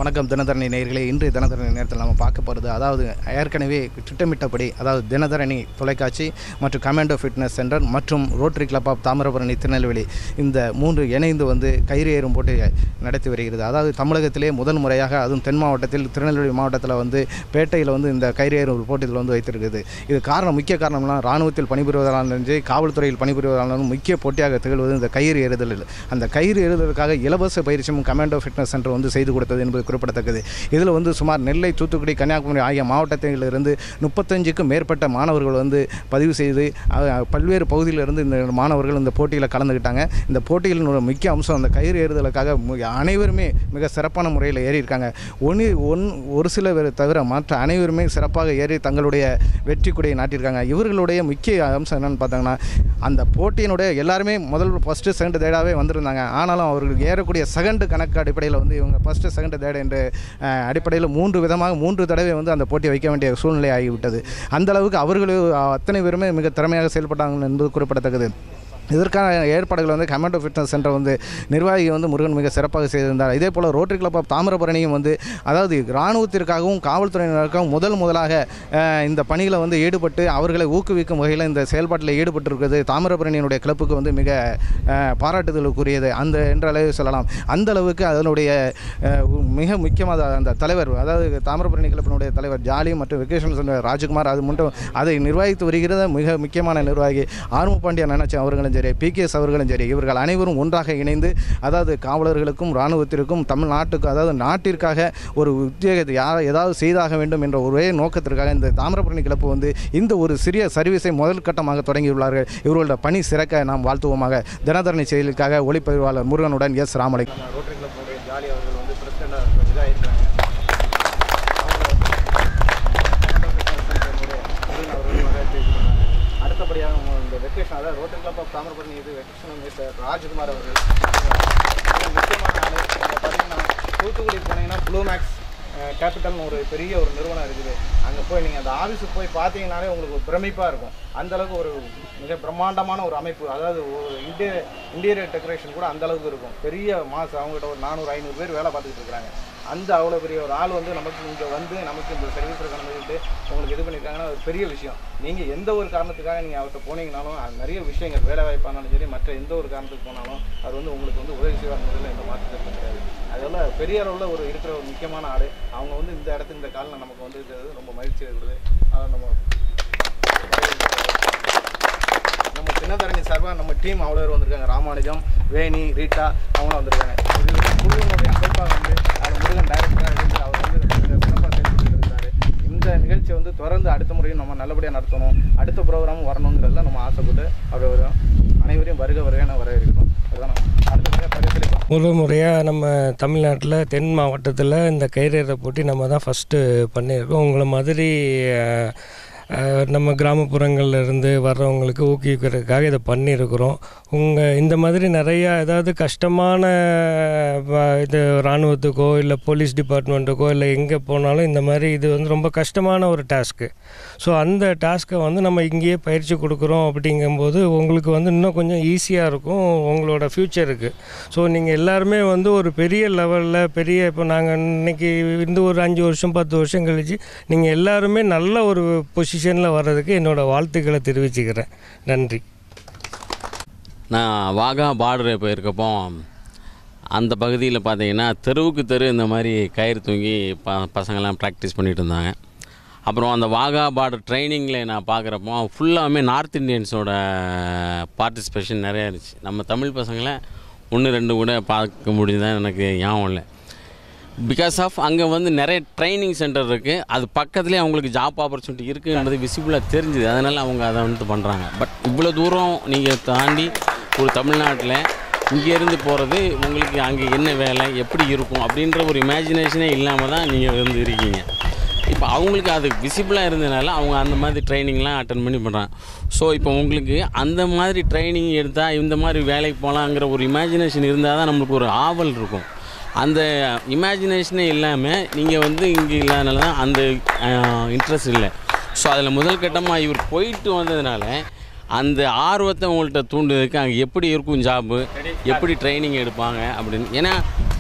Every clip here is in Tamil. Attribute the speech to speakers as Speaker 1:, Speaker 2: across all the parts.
Speaker 1: வணக்கம் தினதரணி நேயர்களே இன்று தினதரணி நேரத்தில் நம்ம பார்க்க போகிறது அதாவது ஏற்கனவே திட்டமிட்டபடி அதாவது தினதரணி தொலைக்காட்சி மற்றும் கமாண்டோ ஃபிட்னஸ் சென்டர் மற்றும் rotary club of Thamirabarani Tirunelveli இந்த மூன்று இணைந்து வந்து கயிறு ஏறும் போட்டி நடத்தி வருகிறது அதாவது தமிழகத்திலே முதன் முறையாக அதுவும் தென் மாவட்டத்தில் திருநெல்வேலி மாவட்டத்தில் வந்து பேட்டையில் வந்து இந்த கயிறு ஏறும் போட்டியில் வந்து வைத்திருக்குது இது காரணம் முக்கிய காரணம்னா இராணுவத்தில் பணிபுரிவதாலும் சரி காவல்துறையில் பணிபுரிவதாலும் முக்கிய போட்டியாக திகழ்வது இந்த கயிறு ஏறுதல் அந்த கயிறு ஏறுதலுக்காக இலவச பயிற்சியும் கமாண்டோ ஃபிட்னஸ் சென்டர் வந்து செய்து கொடுத்தது என்பது குறிப்பிடத்தக்கது இதில் வந்து சுமார் நெல்லை தூத்துக்குடி கன்னியாகுமரி ஆகிய மாவட்டத்திலிருந்து முப்பத்தஞ்சுக்கும் மேற்பட்ட மாணவர்கள் வந்து பதிவு செய்து அஹ், பல்வேறு பகுதியிலிருந்து இந்த மாணவர்கள் இந்த போட்டியில் கலந்துக்கிட்டாங்க இந்த போட்டியில் ஒரு முக்கிய அம்சம் அந்த கயிறு ஏறுதலுக்காக மு- அனைவருமே மிக சிறப்பான முறையில் ஏறியிருக்காங்க ஒன்று ஒன் ஒரு சில பேர் தவிர மற்ற அனைவருமே சிறப்பாக ஏறி தங்களுடைய வெற்றி கொடியை நாட்டியிருக்காங்க இவர்களுடைய முக்கிய அம்சம் என்னன்னு பார்த்தாங்கன்னா அந்த போட்டியினுடைய எல்லாருமே முதல் ஃபஸ்ட்டு செகண்ட் தேர்டாகவே வந்திருந்தாங்க ஆனாலும் அவர்களுக்கு ஏறக்கூடிய செகண்ட் கணக்கு அடிப்படையில் வந்து இவங்க ஃபஸ்ட்டு செகண்ட் தேர்ட் என்ற அஹ், அடிப்படையில் மூன்று விதமாக மூன்று தடவை வந்து அந்த போட்டியை வைக்க வேண்டிய சூழ்நிலை ஆகிவிட்டது அந்த அளவுக்கு அவர்கள் அத்தனை பேருமே மிக திறமையாக செயல்பட்டாங்க என்பது குறிப்பிடத்தக்கது இதற்கான ஏற்பாடுகள் வந்து கமாண்டோ ஃபிட்னஸ் சென்டர் வந்து நிர்வாகி வந்து முருகன் மிக சிறப்பாக செய்திருந்தார் இதே போல் ரோட்டரி கிளப் ஆஃப் தாமிரபரணியும் வந்து அதாவது இராணுவத்திற்காகவும் காவல்துறையினருக்காகவும் முதல் முதலாக அஹ், இந்த பணியில் வந்து ஈடுபட்டு அவர்களை ஊக்குவிக்கும் வகையில் இந்த செயல்பாட்டில் ஈடுபட்டிருக்கிறது தாமிரபரணியினுடைய கிளப்புக்கு வந்து மிக அஹ், பாராட்டுதலுக்குரியது அந்த என்ற அளவு சொல்லலாம் அந்த அளவுக்கு அதனுடைய அஹ், மிக முக்கியமாக அந்த தலைவர் அதாவது தாமிரபரணி கிளப்பினுடைய தலைவர் ஜாலி மற்றும் வெக்கேஷன் சென்டர் ராஜ்குமார் அது மட்டும் அதை நிர்வகித்து வருகிறது மிக முக்கியமான நிர்வாகி ஆர்ம பாண்டியன் நினைச்சு அவர்களும் சரி பிகேஎஸ் அவர்களும் சரி இவர்கள் அனைவரும் ஒன்றாக இணைந்து அதாவது காவலர்களுக்கும் இராணுவத்திற்கும் தமிழ்நாட்டுக்கு அதாவது நாட்டிற்காக ஒரு உத்தியோகத்தை யார் ஏதாவது செய்தாக வேண்டும் என்ற ஒரே நோக்கத்திற்காக இந்த தாமிரபரணி கிளப்பு வந்து இந்த ஒரு சிறிய சர்வீஸை முதல் கட்டமாக தொடங்கியுள்ளார்கள் இவர்களோட பணி சிறக்க நாம் வாழ்த்துவோமாக தினதரணி செயலுக்காக ஒளிப்பதிவாளர் முருகனுடன் எஸ் ராமலை
Speaker 2: ரோட்டரி கிளப்புடைய ஜாலி அவர்கள் வந்து பிரசிடண்டாக இதாக இருக்கிறாங்க அடுத்தபடியாக நம்ம இந்த வெக்கேஷன் அதாவது ரோட்டரி கிளப் ஆஃப் தாமிரபரணி இது வெக்கேஷன் மிஸ்டர் ராஜ்குமார் அவர்கள் மிக முக்கியமான ஆளு இப்போ பார்த்தீங்கன்னா தூத்துக்குடி போனீங்கன்னா ப்ளூ மேக்ஸ் கேபிட்டல்னு ஒரு பெரிய ஒரு நிறுவனம் இருக்குது அங்கே போய் நீங்கள் அந்த ஆஃபீஸுக்கு போய் பார்த்தீங்கன்னாலே உங்களுக்கு ஒரு பிரமிப்பாக இருக்கும் அந்த அளவுக்கு ஒரு மிக பிரம்மாண்டமான ஒரு அமைப்பு அதாவது ஒரு இன்டீரிய இன்டீரியர் டெக்கரேஷன் கூட அந்த அளவுக்கு இருக்கும் பெரிய மாஸ் அவங்ககிட்ட ஒரு நானூறு ஐநூறு பேர் வேலை பார்த்துக்கிட்டு இருக்கிறாங்க அந்த அவ்வளோ பெரிய ஒரு ஆள் வந்து நமக்கு இங்கே வந்து நமக்கு இந்த சர்வீஸ் கலந்துக்கிட்டு உங்களுக்கு இது பண்ணியிருக்காங்கன்னா ஒரு பெரிய விஷயம் நீங்கள் எந்த ஒரு காரணத்துக்காக நீங்கள் அவர்கிட்ட போனீங்கனாலும் அது நிறைய விஷயங்கள் வேலை வாய்ப்பானாலும் சரி மற்ற எந்த ஒரு காரணத்துக்கு போனாலும் அவர் வந்து உங்களுக்கு வந்து உதவி செய்வாங்கிறதுல எந்த மாற்றத்திற்கும் கிடையாது அதெல்லாம் பெரிய அளவில் ஒரு இருக்கிற ஒரு முக்கியமான ஆள் அவங்க வந்து இந்த இடத்துக்கு இந்த காலில் நமக்கு வந்து இருக்கிறது ரொம்ப மகிழ்ச்சி இருக்குது அதை நம்ம நம்ம தினதரணி சார்பாக நம்ம டீம் அவ்வளோ பேர் வந்திருக்காங்க ராமானுஜம் வேணி ரீட்டா அவங்களும் வந்திருக்காங்க இது வந்து குழுவினுடைய அமைப்பாக வந்து அதில் முருகன் டைரக்டராக இருந்து அவர் வந்து மிக சிறப்பாக செயல்பட்டு இருக்காரு இந்த நிகழ்ச்சியை வந்து தொடர்ந்து அடுத்த முறையும் நம்ம நல்லபடியாக நடத்தணும் அடுத்த ப்ரோக்ராமும் வரணுங்கிறதுல நம்ம ஆசைப்பட்டு அவர் வரும் அனைவரையும் வருக வருகன்னு வரவேற்கிறோம் அதுதான் அடுத்தபடியாக பரிசளிப்போம்
Speaker 3: முதல் முறையாக நம்ம தமிழ்நாட்டில் தென் மாவட்டத்தில் இந்த கைரேற போட்டி நம்ம தான் ஃபஸ்ட்டு பண்ணியிருக்கோம் உங்களை மாதிரி அஹ், அஹ், நம்ம கிராமப்புறங்கள்ல இருந்து வர்றவங்களுக்கு ஊக்குவிக்கிறதுக்காக இதை பண்ணியிருக்கிறோம் உங்கள் இந்த மாதிரி நிறையா ஏதாவது கஷ்டமான வ- இது இராணுவத்துக்கோ இல்லை போலீஸ் டிபார்ட்மெண்ட்டுக்கோ இல்லை எங்கே போனாலும் இந்த மாதிரி இது வந்து ரொம்ப கஷ்டமான ஒரு டாஸ்க்கு ஸோ அந்த டாஸ்க்கை வந்து நம்ம இங்கேயே பயிற்சி கொடுக்குறோம் அப்படிங்கும்போது உங்களுக்கு வந்து இன்னும் கொஞ்சம் ஈஸியாக இருக்கும் உங்களோட ஃப்யூச்சருக்கு ஸோ நீங்கள் எல்லாருமே வந்து ஒரு பெரிய லெவலில் பெரிய இப்போ நாங்கள் இன்னைக்கு இந்த ஒரு அஞ்சு வருஷம் பத்து வருஷம் கழிச்சு நீங்கள் எல்லாருமே நல்ல ஒரு பொசிஷனில் வர்றதுக்கு என்னோடய வாழ்த்துக்களை தெரிவிச்சுக்கிறேன் நன்றி
Speaker 4: நான் வாகா பார்டர் போயிருக்கப்போ அந்த பகுதியில் பார்த்தீங்கன்னா தெருவுக்கு தெரு இந்த மாதிரி கயிறு தூங்கி ப பசங்கள்லாம் ப்ராக்டிஸ் பண்ணிட்டு இருந்தாங்க அப்புறம் அந்த வாகா பார்டர் ட்ரைனிங்கில் நான் பார்க்குறப்போ ஃபுல்லாமே நார்த் இந்தியன்ஸோட பார்ட்டிசிபேஷன் நிறையா இருந்துச்சு நம்ம தமிழ் பசங்களை ஒன்று ரெண்டு கூட பார்க்க முடியுதான் எனக்கு ஞாபகம் இல்லை பிகாஸ் ஆஃப் அங்கே வந்து நிறைய ட்ரைனிங் சென்டர் இருக்குது அது பக்கத்துலேயே அவங்களுக்கு ஜாப் ஆப்பர்ச்சுனிட்டி இருக்குன்றது விசிபிளாக தெரிஞ்சுது அதனால் அவங்க அதை வந்து பண்ணுறாங்க பட் இவ்வளோ தூரம் நீங்கள் தாண்டி ஒரு தமிழ்நாட்டில் இங்கேருந்து போகிறது உங்களுக்கு அங்கே என்ன வேலை எப்படி இருக்கும் அப்படின்ற ஒரு இமேஜினேஷனே இல்லாமல் தான் நீங்கள் வந்து இருக்கீங்க இப்போ அவங்களுக்கு அது விசிபிளாக இருந்ததுனால அவங்க அந்த மாதிரி ட்ரைனிங்லாம் அட்டன் பண்ணி பண்ணுறாங்க ஸோ இப்போ உங்களுக்கு அந்த மாதிரி ட்ரைனிங் எடுத்தால் இந்த மாதிரி வேலைக்கு போகலாங்கிற ஒரு இமேஜினேஷன் இருந்தால் தான் நம்மளுக்கு ஒரு ஆவல் இருக்கும் அந்த இமேஜினேஷனே இல்லாமல் நீங்கள் வந்து இங்கே இல்லாதனால தான் அந்த இன்ட்ரெஸ்ட் இல்லை ஸோ அதில் முதல் கட்டமாக இவர் போயிட்டு வந்ததுனால அந்த ஆர்வத்தை உங்கள்கிட்ட தூண்டுறதுக்கு அங்கே எப்படி இருக்கும் ஜாபு எப்படி ட்ரைனிங் எடுப்பாங்க அப்படின்னு ஏன்னா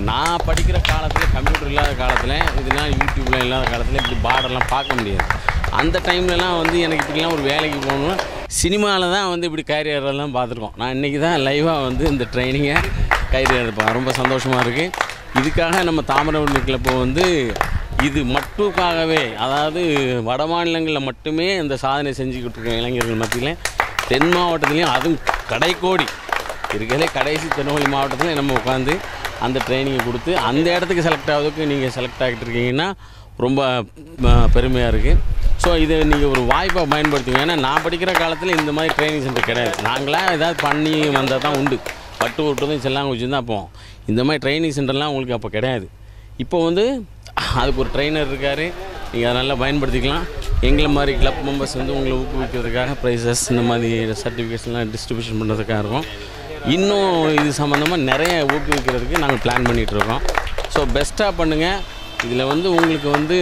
Speaker 4: நான் படிக்கிற காலத்தில் கம்ப்யூட்டர் இல்லாத காலத்தில் இதெல்லாம் யூடியூப்லாம் இல்லாத காலத்தில் இப்படி பார்டர்லாம் பார்க்க முடியாது அந்த டைம்லலாம் வந்து எனக்கு இப்படிலாம் ஒரு வேலைக்கு போகணும் சினிமாவில் தான் வந்து இப்படி கேரியரெல்லாம் பார்த்துருக்கோம் நான் இன்றைக்கி தான் லைவாக வந்து இந்த ட்ரைனிங்கை கைரியர் இருப்பேன் ரொம்ப சந்தோஷமாக இருக்குது இதுக்காக நம்ம தாமிரபரணி கிளப்பை வந்து இது மட்டுக்காகவே அதாவது வட மாநிலங்களில் மட்டுமே இந்த சாதனை செஞ்சுக்கிட்டு இருக்க இளைஞர்கள் மத்தியில் தென் மாவட்டத்துலேயும் அதுவும் கடைக்கோடி இருக்கிறதே கடைசி திருநெல்வேலி மாவட்டத்தில் நம்ம உட்காந்து அந்த ட்ரைனிங்கை கொடுத்து அந்த இடத்துக்கு செலக்ட் ஆகிறதுக்கு நீங்கள் செலக்ட் ஆகிட்டு இருக்கீங்கன்னா ரொம்ப பெருமையாக இருக்குது ஸோ இதை நீங்கள் ஒரு வாய்ப்பாக பயன்படுத்துங்க ஏன்னா நான் படிக்கிற காலத்தில் இந்த மாதிரி ட்ரைனிங் சென்டர் கிடையாது நாங்களாம் ஏதாவது பண்ணி வந்தால் தான் உண்டு பட்டு விட்டுறதும் செல்லாங்குச்சி தான் அப்போ இந்த மாதிரி ட்ரைனிங் சென்டர்லாம் உங்களுக்கு அப்போ கிடையாது இப்போ வந்து அதுக்கு ஒரு ட்ரைனர் இருக்கார் நீங்கள் அதை நல்லா பயன்படுத்திக்கலாம் எங்களை மாதிரி கிளப் மெம்பர்ஸ் வந்து உங்களை ஊக்குவிக்கிறதுக்காக ப்ரைஸஸ் இந்த மாதிரி சர்டிஃபிகேட்ஸ்லாம் டிஸ்ட்ரிபியூஷன் பண்ணுறதுக்காக இருக்கும் இன்னும் இது சம்மந்தமாக நிறைய ஊக்குவிக்கிறதுக்கு நாங்கள் பிளான் பண்ணிகிட்ருக்கோம் ஸோ பெஸ்ட்டாக பண்ணுங்கள் இதில் வந்து உங்களுக்கு வந்து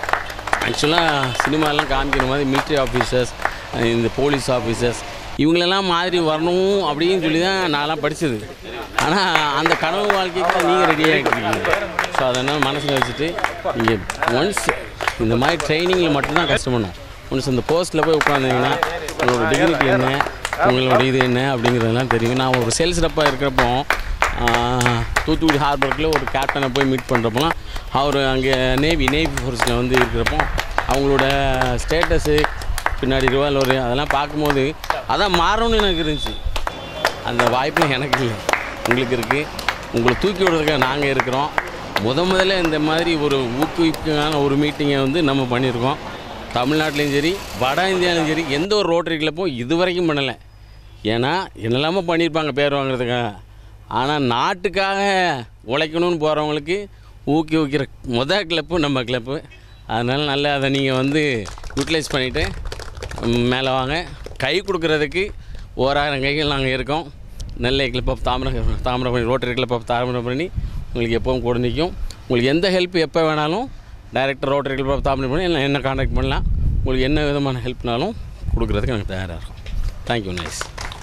Speaker 4: ஆக்சுவலாக சினிமாலாம் காமிக்கிற மாதிரி மிலிட்ரி ஆஃபீஸர்ஸ் இந்த போலீஸ் ஆஃபீஸர்ஸ் இவங்களெல்லாம் மாதிரி வரணும் அப்படின்னு சொல்லி தான் நான்லாம் படித்தது ஆனால் அந்த கனவு வாழ்க்கைக்கு நீங்கள் ரெடியாக இருக்கீங்க ஸோ அதனால் மனசில் வச்சுட்டு நீங்கள் ஒன்ஸ் இந்த மாதிரி ட்ரைனிங்கில் மட்டும்தான் கஷ்டப்படணும் ஒன்ஸ் அந்த போஸ்ட்டில் போய் உட்காந்தீங்கன்னா உங்களோட டிகிரிக்கு என்ன உங்களோட இது என்ன அப்படிங்கிறதெல்லாம் தெரியும் நான் ஒரு சேல்ஸ் ரப்பாக இருக்கிறப்போ ஆஹ், தூத்துக்குடி ஹார்பர்க்கில் ஒரு கேப்டனை போய் மீட் பண்ணுறப்போலாம் அவர் அங்கே நேவி நேவி ஃபோர்ஸில் வந்து இருக்கிறப்போ அவங்களோட ஸ்டேட்டஸு பின்னாடி ரிவால்வர் அதெல்லாம் பார்க்கும்போது அதான் மாறணும்னு எனக்கு இருந்துச்சு அந்த வாய்ப்பு எனக்கு இல்லை உங்களுக்கு இருக்குது உங்களை தூக்கி விடுறதுக்காக நாங்கள் இருக்கிறோம் முத முதல்ல இந்த மாதிரி ஒரு ஊக்குவிக்கான ஒரு மீட்டிங்கை வந்து நம்ம பண்ணியிருக்கோம் தமிழ்நாட்டிலையும் சரி வட இந்தியாவிலையும் சரி எந்த ஒரு ரோட்டரி கிளப்பும் இது வரைக்கும் பண்ணலை ஏன்னா என்னெல்லாமோ பண்ணியிருப்பாங்க பேர் வாங்குறதுக்காக ஆனால் நாட்டுக்காக உழைக்கணும்னு போகிறவங்களுக்கு ஊக்குவிக்கிற முத கிளப்பு நம்ம கிளப்பு அதனால் நல்லா அதை நீங்கள் வந்து யூட்டிலைஸ் பண்ணிவிட்டு மேலே வாங்க கை கொடுக்குறதுக்கு ஓராயிரம் கைகள் நாங்கள் இருக்கோம் நெல்லை club of Thamira Thamirabarani rotary club of Thamirabarani உங்களுக்கு எப்பவும் கூட நிற்கும் உங்களுக்கு எந்த ஹெல்ப் எப்போ வேணாலும் director rotary club of Thamirabarani இல்லை என்ன காண்டாக்ட் பண்ணலாம் உங்களுக்கு என்ன விதமான ஹெல்ப்னாலும் கொடுக்குறதுக்கு நாங்கள் தயாராக இருக்கோம் தேங்க்யூ நைஸ்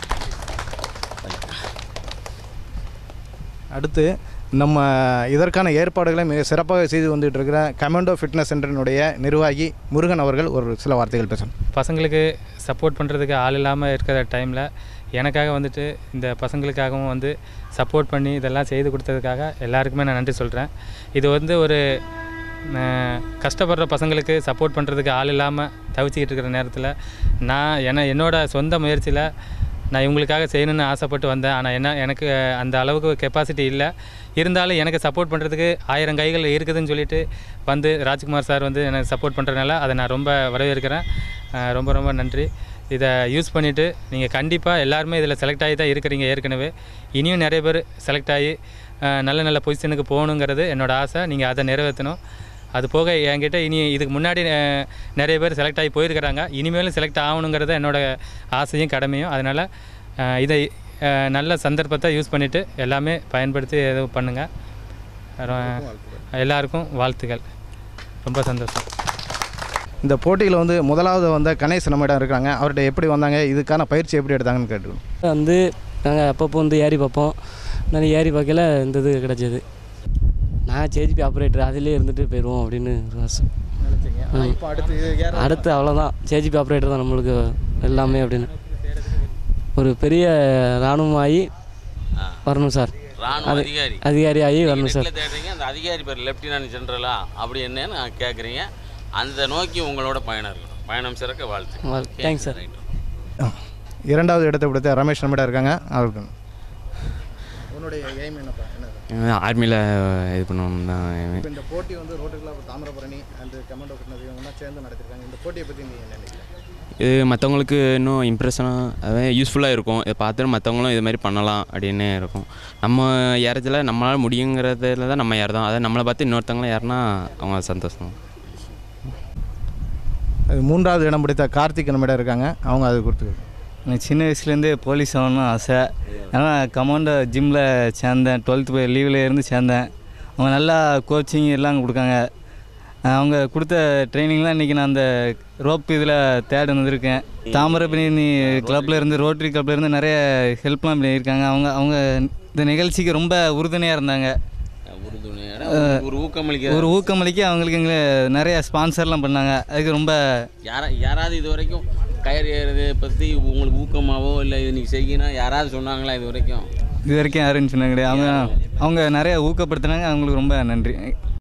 Speaker 1: அடுத்து நம்ம இதற்கான ஏற்பாடுகளை மிக சிறப்பாக செய்து வந்துட்டு இருக்கிற கமாண்டோ ஃபிட்னஸ் சென்டரினுடைய நிர்வாகி முருகன் அவர்கள் ஒரு சில வார்த்தைகள் பேசணும்
Speaker 5: பசங்களுக்கு சப்போர்ட் பண்ணுறதுக்கு ஆள் இல்லாமல் இருக்கிற டைமில் எனக்காக வந்துட்டு இந்த பசங்களுக்காகவும் வந்து சப்போர்ட் பண்ணி இதெல்லாம் செய்து கொடுத்ததுக்காக எல்லாருக்குமே நான் நன்றி சொல்கிறேன் இது வந்து ஒரு அஹ், கஷ்டப்படுற பசங்களுக்கு சப்போர்ட் பண்ணுறதுக்கு ஆள் இல்லாமல் தவிச்சிக்கிட்டு இருக்கிற நேரத்தில் நான் என்ன என்னோட சொந்த முயற்சியில் நான் இவங்களுக்காக செய்யணும்னு ஆசைப்பட்டு வந்தேன் ஆனால் என்ன எனக்கு அந்த அளவுக்கு கெப்பாசிட்டி இல்லை இருந்தாலும் எனக்கு சப்போர்ட் பண்ணுறதுக்கு ஆயிரம் கைகள் இருக்குதுன்னு சொல்லிட்டு வந்து ராஜ்குமார் சார் வந்து எனக்கு சப்போர்ட் பண்ணுறதுனால அதை நான் ரொம்ப வரவேற்கிறேன் அஹ் ரொம்ப ரொம்ப நன்றி இதை யூஸ் பண்ணிவிட்டு நீங்கள் கண்டிப்பாக எல்லாருமே இதில் செலக்ட் ஆகி தான் இருக்கிறீங்க ஏற்கனவே இனியும் நிறைய பேர் செலக்ட் ஆகி அஹ் நல்ல நல்ல பொசிஷனுக்கு போகணுங்கிறது என்னோட ஆசை நீங்கள் அதை நிறைவேற்றணும் அது போக என்கிட்ட இனி இதுக்கு முன்னாடி அஹ், நிறைய பேர் செலக்ட் ஆகி போயிருக்கிறாங்க இனிமேலும் செலக்ட் ஆகணுங்கிறது என்னோட ஆசையும் கடமையும் அதனால் இதை அஹ், நல்ல சந்தர்ப்பத்தை யூஸ் பண்ணிவிட்டு எல்லாமே பயன்படுத்தி எதுவும் பண்ணுங்கள் எல்லாருக்கும் வாழ்த்துக்கள் ரொம்ப சந்தோஷம்
Speaker 1: இந்த போட்டியில் வந்து முதலாவது வந்த கணேஷ் நம்மிடம் இருக்காங்க அவர்கிட்ட எப்படி வந்தாங்க இதுக்கான பயிற்சி எப்படி எடுத்தாங்கன்னு கேட்டுக்கணும்
Speaker 6: வந்து நாங்கள் அப்பப்போ வந்து ஏறி பார்ப்போம் நான் ஏறி பார்க்கல இந்த இது கிடச்சிது நான் ஜேஜிபி ஆப்ரேட்டர் அதிலே இருந்துட்டு போயிடுவோம் அப்படின்னு ஒரு ஆசை ம்.
Speaker 2: இப்போ அடுத்து யார்
Speaker 6: அடுத்து அவ்வளோதான் ஜேஜிபி ஆப்ரேட்டர் தான் நம்மளுக்கு எல்லாமே அப்படின்னு ஒரு பெரிய இராணுவம் ஆகி வரணும் சார்
Speaker 4: ராணுவ
Speaker 6: அது-
Speaker 4: அதிகாரி
Speaker 6: அதிகாரி ஆகி வரணும் சார்
Speaker 4: நெட்ல தேடுறீங்க அந்த அதிகாரி பேர் லெப்டினன்ட் ஜெனரலா அப்படி என்னன்னு நான் கேட்குறீங்க அந்த நோக்கி உங்களோட பயணம் இருக்கணும் பயணம் சிறக்க வாழ்த்து
Speaker 6: வாழ்- தேங்க்ஸ் சார்.
Speaker 1: இரண்டாவது இடத்தை பிடித்த ரமேஷ் நம்மிடம் இருக்காங்க அவருக்கு உன்னுடைய எய்ம் என்னப்பா என்ன
Speaker 7: ஆர்மியில் இது பண்ணணும் தான்
Speaker 1: இப்போ இந்த போட்டி வந்து rotary club Thamirabarani and commando fitness இவங்கெல்லாம் சேர்ந்து நடத்திருக்காங்க இந்த போட்டியை பற்றி நீங்கள் என்ன நினைக்கிறீங்க
Speaker 7: இது மற்றவங்களுக்கு இன்னும் இம்ப்ரெஷனாக அதாவது யூஸ்ஃபுல்லாக இருக்கும் இதை பார்த்துட்டு மற்றவங்களும் இது மாதிரி பண்ணலாம் அப்படின்னு இருக்கும் நம்ம ஏறத்தில் நம்மளால் முடியுங்கிறதுல தான் நம்ம ஏறதோம் அதை நம்மளை பார்த்து இன்னொருத்தவங்களும் ஏறினா அவங்க சந்தோஷம்
Speaker 1: அது மூன்றாவது இடம் பிடித்த கார்த்திக் நம்மிடம் இருக்காங்க அவங்க அது கொடுத்து
Speaker 8: எனக்கு சின்ன வயசுலேருந்தே போலீஸ் ஆகணும்னு ஆசை ஆனால் கமாண்டோ ஜிம்மில் சேர்ந்தேன் டுவெல்த்து போய் லீவில் இருந்து சேர்ந்தேன் அவங்க நல்லா கோச்சிங் எல்லாம் கொடுக்காங்க அஹ் அவங்க கொடுத்த ட்ரைனிங்லாம் இன்றைக்கி நான் அந்த ரோப் இதில் தேட வந்திருக்கேன் தாமிரபரணி கிளப்பில் இருந்து ரோட்டரி கிளப்பில் இருந்து நிறைய ஹெல்ப்லாம் பண்ணியிருக்காங்க அவங்க அவங்க இந்த நிகழ்ச்சிக்கு ரொம்ப உறுதுணையாக இருந்தாங்க
Speaker 4: ஒரு ஒரு ஊக்கமளிக்க
Speaker 8: ஒரு ஊக்கமளிக்க அவங்களுக்கு எங்களை நிறைய ஸ்பான்சர்லாம் பண்ணாங்க அதுக்கு ரொம்ப
Speaker 4: யாரா யாராவது இது வரைக்கும் கயிறு ஏறுறதை பற்றி உங்களுக்கு ஊக்கமாவோ இல்லை இது நீங்கள் செய்யணும் யாராவது சொன்னாங்களா இது வரைக்கும்
Speaker 8: இது வரைக்கும் யாருன்னு சொன்னாங்க கிடையாது அவங்க அவங்க நிறைய ஊக்கப்படுத்தினாங்க அவங்களுக்கு ரொம்ப நன்றி